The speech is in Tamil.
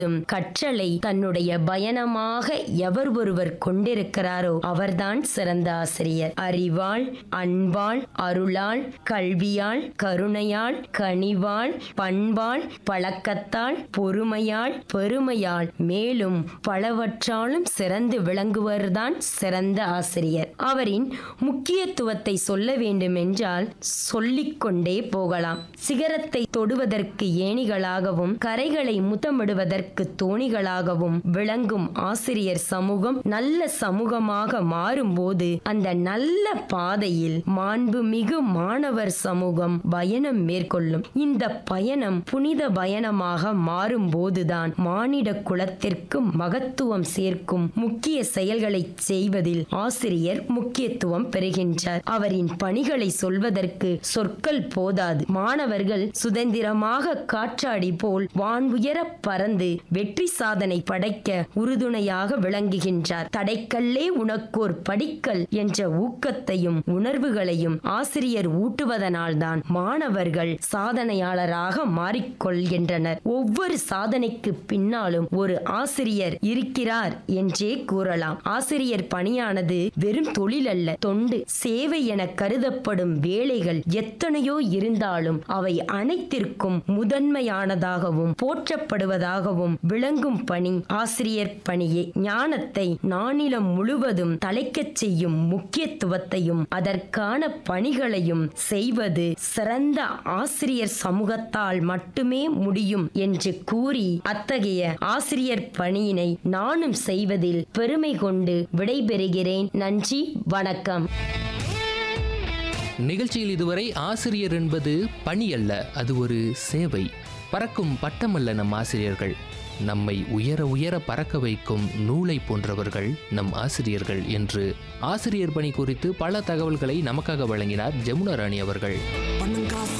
கற்றலை தன்னுடைய பயணமாக எவர் ஒருவர் கொண்டிருக்கிறாரோ அவர்தான் சிறந்த ஆசிரியர் அறிவாள் அன்பாள் அருளாள் கல்வியாள் கருணையாள் கனிவாள் பண்பாள் பழக்கத்தாள் பொறுமையாள் பெருமையாள் மேலும் பலவற்றாலும் சிறந்து விளங்குவர்தான் சிறந்த ஆசிரியர் அவரின் முக்கியத்துவத்தை சொல்ல வேண்டுமென்றால் சொல்லிக்கொண்டே போகலாம் சிகரத்தை தொடுவதற்கு ஏணிகளாகவும் கரைகளை முத்தமிடுவதற்கு தோணிகளாகவும் விளங்கும் ஆசிரியர் சமூகம் நல்ல சமூகமாக மாறும்போது அந்த நல்ல பாதையில் மாண்புமிகு மாணவர் சமூகம் பயணம் மேற்கொள்ளும் இந்த பயணம் புனித பயணமாக மாறும்போதுதான் மானிட குலத்திற்கு மகத்துவம் சேர்க்கும் முக்கிய செயல்களை செய்வதில் ஆசிரியர் முக்கியத்துவம் பெறுகின்றார் அவரின் பணிகளை சொல்வதற்கு சொற்கள் போதாது மாணவர்கள் சுதந்திரமாக காற்றாடி போல் வான்உயர பறந்து வெற்றி சாதனை படைக்க உறுதுணையாக விளங்குகின்றார் தடைக்கல்லே உனக்கோர் படிக்கல் என்ற ஊக்கத்தையும் உணர்வுகளையும் ஆசிரியர் ஊட்டுவதனால்தான் மாணவர்கள் சாதனையாளராக மாறிக்கொள்கின்றனர் ஒவ்வொரு சாதனைக்கு பின்னாலும் ஒரு ஆசிரியர் இருக்கிறார் என்றே கூறலாம் ஆசிரியர் பணியானது வெறும் தொழில் அல்ல தொண்டு சேவை என கருதப்படும் வேலைகள் எத்தனையோ இருந்தாலும் அவை அனைத்திற்கும் முதன்மையானதாகவும் போற்றப்படுவதாகவும் விளங்கும் பணி ஆசிரியர் பணியே ஞானத்தை நானிலம் முழுவதும் தலைக்கச் செய்யும் முக்கியத்துவத்தையும் அதற்கான பணிகளையும் செய்வது சிறந்த ஆசிரியர் சமூகத்தால் மட்டுமே முடியும் என்று கூறி அத்தகைய ஆசிரியர் பணியினை நானும் செய்வதில் பெருமை கொண்டு விடைபெறுகிறேன் நன்றி வணக்கம் நிகழ்ச்சியில் இதுவரை ஆசிரியர் என்பது பணி அல்ல அது ஒரு சேவை பறக்கும் பட்டமல்ல நம் ஆசிரியர்கள் நம்மை உயர உயர பறக்க வைக்கும் நூலை போன்றவர்கள் நம் ஆசிரியர்கள் என்று ஆசிரியர் பணி குறித்து பல தகவல்களை நமக்காக வழங்கினார் ஜமுனா ராணி அவர்கள் பணங்காசு